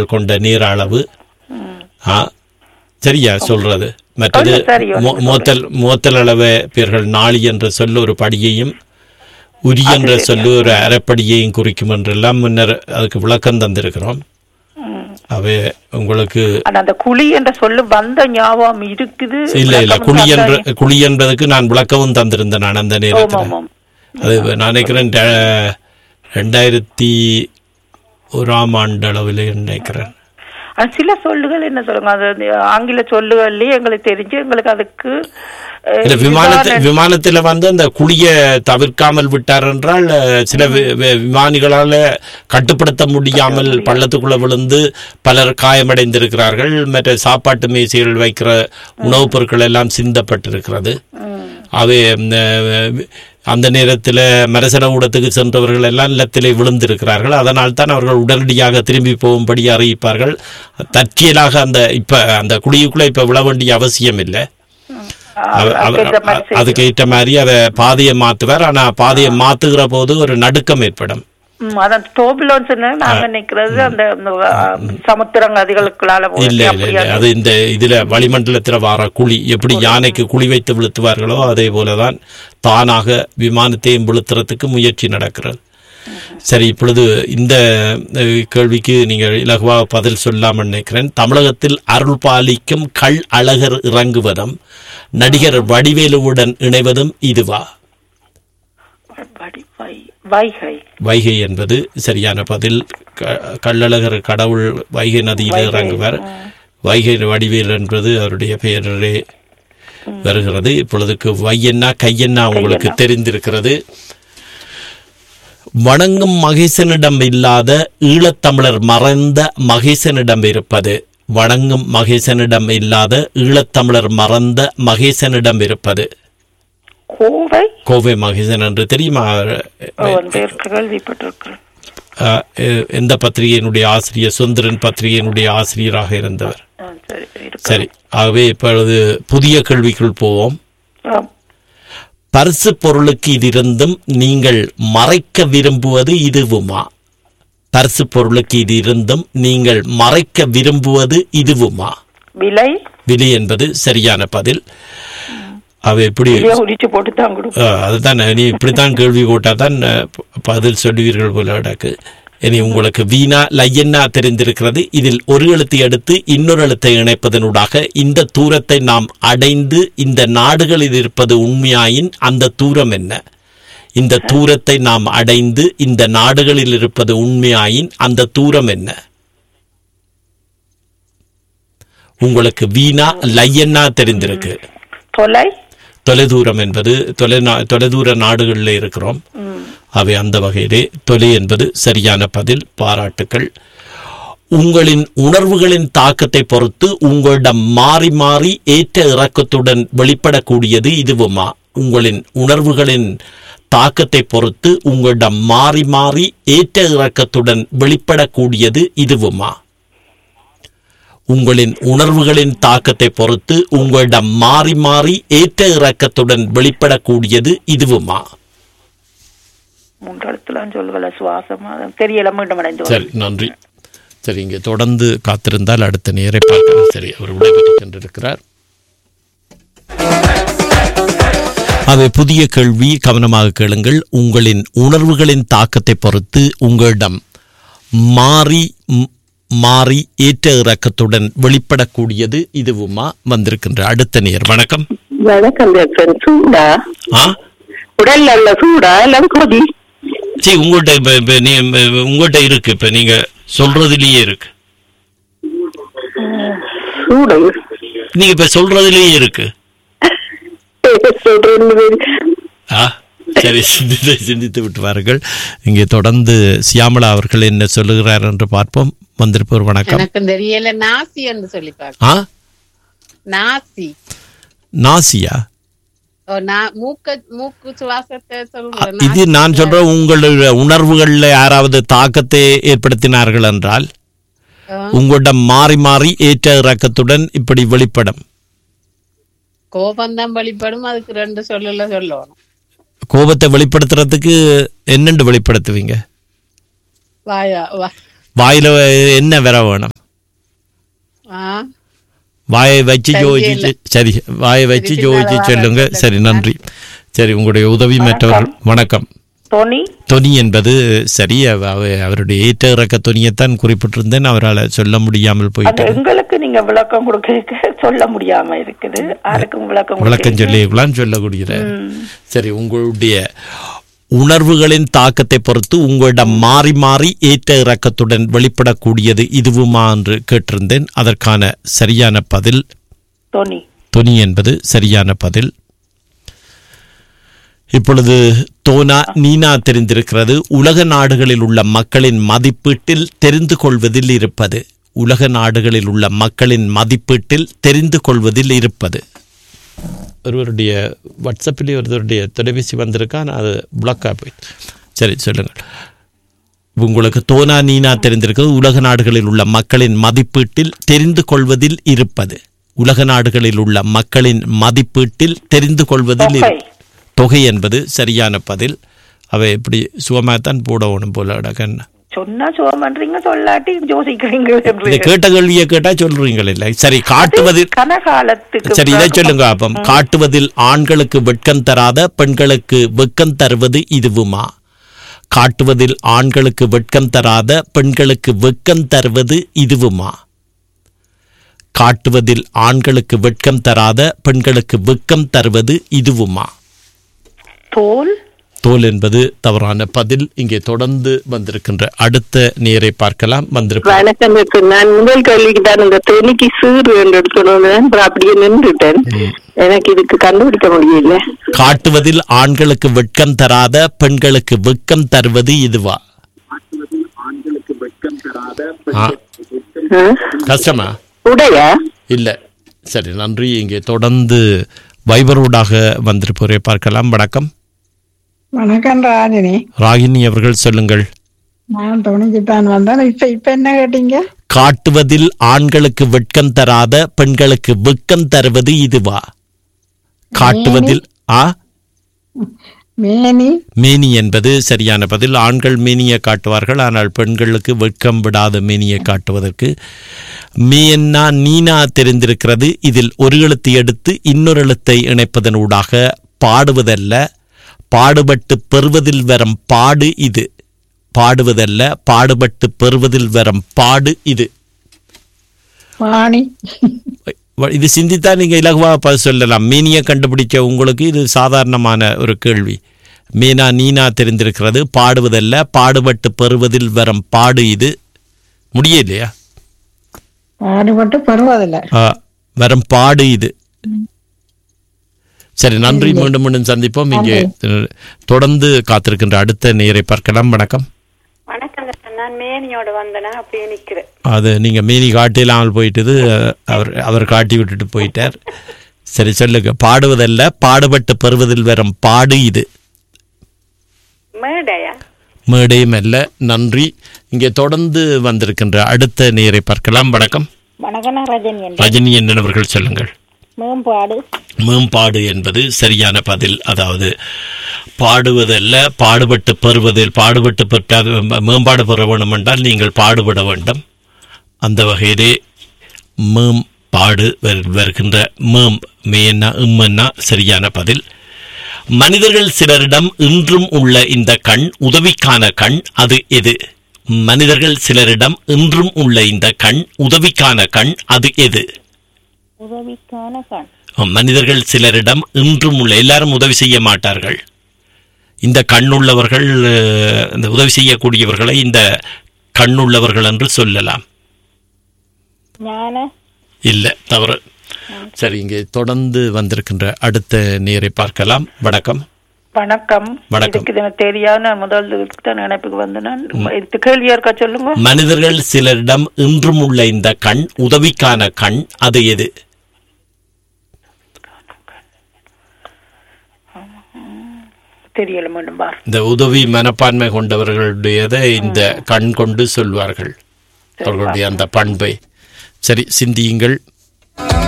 வினாடிகள் கொண்ட நீர அளவு ஆ சரியா சொல்றது மற்றது சொல்லு, சரி, ஒன்று மோ- மோத்தல் மோத்தல் அளவு பேர்கள் நாளி என்ற சொல்ல ஒரு படியையும் உரி என்ற சொல்லு ஒரு அரைப்படியையும் குறிக்கும் என்றெல்லாம் முன்னர் அதுக்கு விளக்கம் தந்திருக்கிறோம் அவை உங்களுக்கு ஆனா அந்த குழி என்ற சொல்லு வந்த ஞாபகம் இருக்குது இல்ல இல்ல விளக்கமும் குழி என்ற தந்தாங்க. குழி என்பதுக்கு நான் விளக்கவும் தந்திருந்தேன் நான் அந்த ஆமாம், நேரத்தில் ஆமாம். அது நான் நினைக்கிறேன் ரெ- ரெண்டாயிரத்தி ஓராம் ஆண்டு அளவில் நினைக்கிறேன் ஆனா சில சொல்லுகள் என்ன சொல்லுங்க அது அந்த ஆங்கில சொல்லுகள்லயே எங்களுக்கு தெரிஞ்சு எங்களுக்கு அதுக்கு அஹ், இல்ல விமானத்து இதுதான் விமானத்துல வந்து அந்த குழிய தவிர்க்காமல் விட்டார் என்றால் அஹ், சில வி- வி- விமானிகளால கட்டுப்படுத்த முடியாமல் பள்ளத்துக்குள்ள விழுந்து பலர் காயமடைந்திருக்கிறார்கள் மற்ற சாப்பாட்டு மேசைகள் வைக்கிற உணவுப் பொருட்கள் எல்லாம் சிந்தப்பட்டிருக்கிறது அவை ம், அஹ், அந்த நேரத்தில் மரசல ஊடத்துக்கு சென்றவர்கள் எல்லாம் நிலத்திலே விழுந்திருக்கிறார்கள் அதனால் தான் அவர்கள் உடனடியாக திரும்பி போகும்படி அறிவிப்பார்கள் தற்செயலாக அந்த இப்ப அந்த குழியுக்குள்ள இப்ப விழ வேண்டிய அவசியம் இல்லை அவ- அவ- அதுக்கேற்ற மாதிரி செய்யணும். அதுக்கு ஏற்ற மாதிரி அதை பாதையை மாத்துவார் ஆனா பாதையை மாத்துகிற போது ஒரு நடுக்கம் ஏற்படும் ம், அதான் டோபிலோன்னு சொன்னா நாங்க நிக்கிறது அந்த அந்த, அஹ், சமுத்திரம் நதிகளுக்குள்ளால போய் இல்ல இல்ல அப்படியா இல்ல அது இந்த இதுல வளிமண்டலத்துல வர குழி எப்படி யானைக்கு குழி வைத்து விழுத்துவார்களோ அதே போலதான் தானாக விமானத்தையும் விழுத்துறதுக்கு முயற்சி நடக்கிறது சரி இப்பொழுது இந்த அஹ், கேள்விக்கு நீங்கள் இலகுவாக பதில் சொல்லாமல் நினைக்கிறேன் தமிழகத்தில் அருள் பாலிக்கும் கள் அழகர் இறங்குவதும் நடிகர் வடிவேலுவுடன் இணைவதும் இதுவா வடி- வை- வைகை வைகை என்பது சரியான பதில் க- கள்ளழகர் கடவுள் வைகை நதியில் வைகை, இறங்குவார் வைகை வடிவேல் என்பது அவருடைய பெயரே வருகிறது இப்பொழுதுக்கு வையன்னா கையன்னா உங்களுக்கு தெரிந்திருக்கிறது வணங்கும் மகேசனிடம் இல்லாத ஈழத்தமிழர் மறைந்த மகேசனிடம் இருப்பது வணங்கும் மகேசனிடம் இல்லாத ஈழத்தமிழர் மறந்த மகேசனிடம் இருப்பது கோவை கோவை மகேசன் என்று தெரியுமா ஓ, அந்த பேர் கேள்விப்பட்டிருக்கிறேன் அஹ், எ- எந்த பத்திரிகையினுடைய ஆசிரியர் சுந்தரன் பத்திரிகையினுடைய ஆசிரியராக இருந்தவர் ஆ, சரி இருக்கு. சரி ஆகவே இப்பொழுது புதிய கேள்விக்குள் போவோம் ஆம். பரிசு பொருளுக்கு இதிருந்தும் நீங்கள் மறைக்க விரும்புவது இதுவுமா பரிசு பொருளுக்கு இது இருந்தும் நீங்கள் மறைக்க விரும்புவது இதுவுமா விலை விலை என்பது சரியான பதில் அவை எப்படி விலையை உரிச்சு போட்டு தான் கொடுக்கும் அஹ், அதுதான் நீ இப்படித்தான் கேள்வி போட்டால் தான் அஹ், ப- பதில் சொல்லுவீர்கள் போல எனக்கு இனி உங்களுக்கு வீணா லையன்னா தெரிந்திருக்கிறது இதில் ஒரு எழுத்தை எடுத்து இன்னொரு எழுத்தை இணைப்பதனூடாக இந்த தூரத்தை நாம் அடைந்து இந்த நாடுகளில் இருப்பது உண்மையாயின் அந்த தூரம் என்ன இந்த தூரத்தை நாம் அடைந்து இந்த நாடுகளில் இருப்பது உண்மையாயின் அந்த தூரம் என்ன உங்களுக்கு வீணா லையன்னா தெரிந்திருக்கு தொலை தொலைதூரம் என்பது தொலை தொலைதூர நாடுகளில் இருக்கிறோம் அவை அந்த வகையிலே தொலை என்பது சரியான பதில் பாராட்டுக்கள் உங்களின் உணர்வுகளின் தாக்கத்தை பொறுத்து உங்களிடம் மாறி மாறி ஏற்ற இறக்கத்துடன் வெளிப்படக்கூடியது இதுவுமா உங்களின் உணர்வுகளின் தாக்கத்தை பொறுத்து உங்களிடம் மாறி மாறி ஏற்ற இறக்கத்துடன் வெளிப்படக்கூடியது இதுவுமா உங்களின் உணர்வுகளின் தாக்கத்தை பொறுத்து உங்களிடம் மாறி மாறி ஏற்ற இறக்கத்துடன் வெளிப்படக்கூடியது இதுவுமா மூன்றெழுத்துல சொல்லுவல சுவாசமா தெரியல மீண்டும் அடைந்து சரி நன்றி சரி இங்கே தொடர்ந்து காத்திருந்தால் அடுத்த நேரை பார்க்கலாம் சரி அவர் விடைபெற்றுச் சென்றிருக்கிறார் அவை புதிய கேள்வி கவனமாக கேளுங்கள் உங்களின் உணர்வுகளின் தாக்கத்தை பொறுத்து உங்களிடம் மாறி ம், மாறி ஏற்ற இறக்கத்துடன் வெளிப்படக்கூடியது இதுவுமா வந்திருக்கின்ற அடுத்த நேர் வணக்கம் வணக்கம் டாக்டர் சூடா ஆ உடல்ல உள்ள சூடா எல்லாம் கொதி சரி உங்கள்கிட்ட இப்ப இப்ப நீ உங்கள்கிட்ட இருக்கு இப்ப நீங்க சொல்றதுலயே இருக்கு சூடு நீங்க இப்ப சொல்றதுலயே இருக்கு சொல்றது ஆ சரி சிந்தித்து சிந்தித்து விட்டு வாருங்கள் இங்கே தொடர்ந்து சியாமளா அவர்கள் என்ன சொல்லுகிறார் என்று பார்ப்போம் வந்திருப்பவர் வணக்கம் எனக்கு தெரியல நாசி என்று சொல்லி பார்க்க ஆ நாசி நாசியா ஓ, நா- மூக்க மூக்கு சுவாசத்தை சொல்றேன் இது நான் சொல்றேன் உங்களுடைய உணர்வுகள்ல யாராவது தாக்கத்தை ஏற்படுத்தினார்கள் என்றால் உங்களிடம் மாறி மாறி ஏற்ற இறக்கத்துடன் இப்படி வெளிப்படும் கோபம் தான் வழிபடும் அதுக்கு ரெண்டு சொல்லல சொல்லணும் கோபத்தை வெளிப்படுத்துறதுக்கு என்னென்று வெளிப்படுத்துவீங்க வாயா வா வாயில என்ன வர வேணும் ஆ வாயை வச்சு சரி, யோசிச்சு இல்ல. சரி வாயை வச்சு சரி, யோசிச்சு பின்னால சொல்லுங்க வரேன். சரி நன்றி சரி உங்களுடைய உதவி மற்றவர்கள் வணக்கம் டோனி தொனி என்பது சரி அவ- அவ- அவருடைய ஏற்ற இறக்க தொனியைத்தான் குறிப்பிட்டிருந்தேன் அவரால் சொல்ல முடியாமல் அது போயிட்டு எங்களுக்கு நீங்க விளக்கம் கொடுக்க சொல்ல முடியாம இருக்குது யாருக்கும் விளக்கம் விளக்கம் கொடுக்க சொல்லிக்கலாம் சொல்லக்கூடியது சரி உங்களுடைய உணர்வுகளின் தாக்கத்தை பொறுத்து உங்களிடம் மாறி மாறி ஏற்ற இறக்கத்துடன் வெளிப்படக்கூடியது இதுவுமா என்று கேட்டிருந்தேன் அதற்கான சரியான பதில் டோனி தொனி என்பது சரியான பதில் இப்பொழுது தோனா நீனா தெரிந்திருக்கிறது உலக நாடுகளில் உள்ள மக்களின் மதிப்பீட்டில் தெரிந்து கொள்வதில் இருப்பது உலக நாடுகளில் உள்ள மக்களின் மதிப்பீட்டில் தெரிந்து கொள்வதில் இருப்பது ஒருவருடைய வாட்ஸ்அப்பிலே ஒருவருடைய தொலைபேசி வந்திருக்கா நான் அது பிளாக்காக போயிட்டு சரி சொல்லுங்கள் உங்களுக்கு தோனா நீனா தெரிந்திருக்கிறது உலக நாடுகளில் உள்ள மக்களின் மதிப்பீட்டில் தெரிந்து கொள்வதில் இருப்பது உலக நாடுகளில் உள்ள மக்களின் மதிப்பீட்டில் தெரிந்து கொள்வதில் இரு- தொகை. தொகை என்பது சரியான பதில் அவை எப்படி சுகமாகத்தான் போடணும் போல அடக்கன் சொன்னா சுகமன்றீங்க சொல்லாட்டி யோசிக்கிறீங்க இதை கேட்ட கேள்வியை கேட்டா சொல்றீங்கள் இல்லை சரி காட்டுவதில் கனகாலத்துக்கு சரி இதை பிறகு- சொல்லுங்க அப்பம் காட்டுவதில் ஆண்களுக்கு வெட்கம் தராத பெண்களுக்கு வெட்கம் தருவது இதுவுமா காட்டுவதில் ஆண்களுக்கு வெட்கம் தராத பெண்களுக்கு வெட்கம் தருவது இதுவுமா காட்டுவதில் ஆண்களுக்கு வெட்கம் தராத பெண்களுக்கு வெட்கம் தருவது இதுவுமா தோல் தோல் என்பது தவறான பதில் இங்கே தொடர்ந்து வந்திருக்கின்ற அடுத்த நேரை பார்க்கலாம் வந்திருப்ப வணக்கம் டாக்டர். நான் முதல் கேள்விக்கு தான் இந்த தொனிக்கு சீறு என்று எடுக்கணும் அப்புறம் அப்படியே நின்றுட்டேன் எனக்கு இதுக்கு கண்டுபிடிக்க முடியல காட்டுவதில் ஆண்களுக்கு வெட்கம் தராத பெண்களுக்கு வெட்கம் தருவது இதுவா ஆ, ஆ? கஷ்டமா உடையா இல்ல சரி நன்றி இங்கே தொடர்ந்து வைபரோடாக வந்திருப்பவரை பார்க்கலாம் வணக்கம் வணக்கம் ராஜினி ராகினி அவர்கள் சொல்லுங்கள் நான் துணிக்குத்தான் வந்தேன் இப்ப இப்ப என்ன கேட்டீங்க காட்டுவதில் ஆண்களுக்கு வெட்கம் தராத பெண்களுக்கு வெட்கம் தருவது இதுவா காட்டுவதில் ஆ மேனி மேனி என்பது சரியான பதில் ஆண்கள் மேனியை காட்டுவார்கள் ஆனால் பெண்களுக்கு வெட்கம் விடாத மேனியை காட்டுவதற்கு மேன்னா நீனா தெரிந்திருக்கிறது இதில் ஒரு எழுத்து எடுத்து இன்னொரு எழுத்தை இணைப்பதன் ஊடாக பாடுவதல்ல பாடுபட்டு பெறுவதில் வரும் பாடு இது பாடுவதல்ல பாடுபட்டு பெறுவதில் வரும் பாடு இது பாணி வ- இது சிந்தித்தா நீங்க இலகுவா ப- சொல்லலாம் மீனியை கண்டுபிடிச்ச உங்களுக்கு இது சாதாரணமான ஒரு கேள்வி மீனா நீனா தெரிந்திருக்கிறது பாடுவதல்ல பாடுபட்டு பெறுவதில் வரும் பாடு இது முடியலையா பாடுபட்டு பருவதில்ல ஆ, வரும் பாடு இது சரி நன்றி மீண்டும் மீண்டும் சந்திப்போம் இங்கே அஹ், தொடர்ந்து காத்திருக்கின்ற அடுத்த நேரை பார்க்கலாம் வணக்கம் வணக்கம் டாக்டர். நான் மேனியோட வந்தேனா அப்படியே நிக்கிறேன் அது நீங்க மீனி காட்டிலாமல் போயிட்டது அஹ், அவர் அவர் காட்டி விட்டுட்டு போயிட்டார் சரி சொல்லுங்க பாடுவதல்ல பாடுபட்டு பெறுவதில் வரும் பாடு இது மேடையா மேடையும் அல்ல நன்றி இங்கே தொடர்ந்து வந்திருக்கின்ற அடுத்த நேரை பார்க்கலாம் வணக்கம் வணக்கம் நான் ரஜினி என்ற ரஜினி என்னவர்கள் சொல்லுங்கள் மேம்பாடு மேம்பாடு என்பது சரியான பதில் அதாவது பாடுவதல்ல பாடுபட்டு பெறுவதில் பாடுபட்டு பெற்றால் மேம்பாடு பெற வேண்டும் என்றால் நீங்கள் பாடுபட வேண்டும் அந்த வகையிலே மேம் பாடு வரு- வருகின்ற மேம் மேன்னா இம்மன்னா சரியான பதில் மனிதர்கள் சிலரிடம் இன்றும் உள்ள இந்த கண் உதவிக்கான கண் அது எது மனிதர்கள் சிலரிடம் இன்றும் உள்ள இந்த கண் உதவிக்கான கண் அது எது உதவிக்கான கண் மனிதர்கள் சிலரிடம் இன்றும் உள்ள எல்லாரும் உதவி செய்ய மாட்டார்கள் இந்த கண்ணுள்ளவர்கள் அஹ், இந்த உதவி செய்யக்கூடியவர்களை இந்த கண்ணுள்ளவர்கள் என்று சொல்லலாம் ஞான இல்ல தவறு சரி இங்கே தொடர்ந்து வந்திருக்கின்ற அடுத்த நேரை பார்க்கலாம் வணக்கம் வணக்கம் வணக்கம். இதுக்கு இது எனக்கு தெரியாது நான் முதல் இதுக்கு தான் நினைப்புக்கு வந்து நான் இது கேள்வியா இருக்கா சொல்லுங்க மனிதர்கள் சிலரிடம் இன்றும் உள்ள இந்த கண் உதவிக்கான கண் அது எது தெரியல மீண்டும் பார் இந்த உதவி மனப்பான்மை கொண்டவர்களுடையதை இந்த கண் கொண்டு சொல்வார்கள் அவர்களுடைய அந்த பண்பை சரி சிந்தியுங்கள்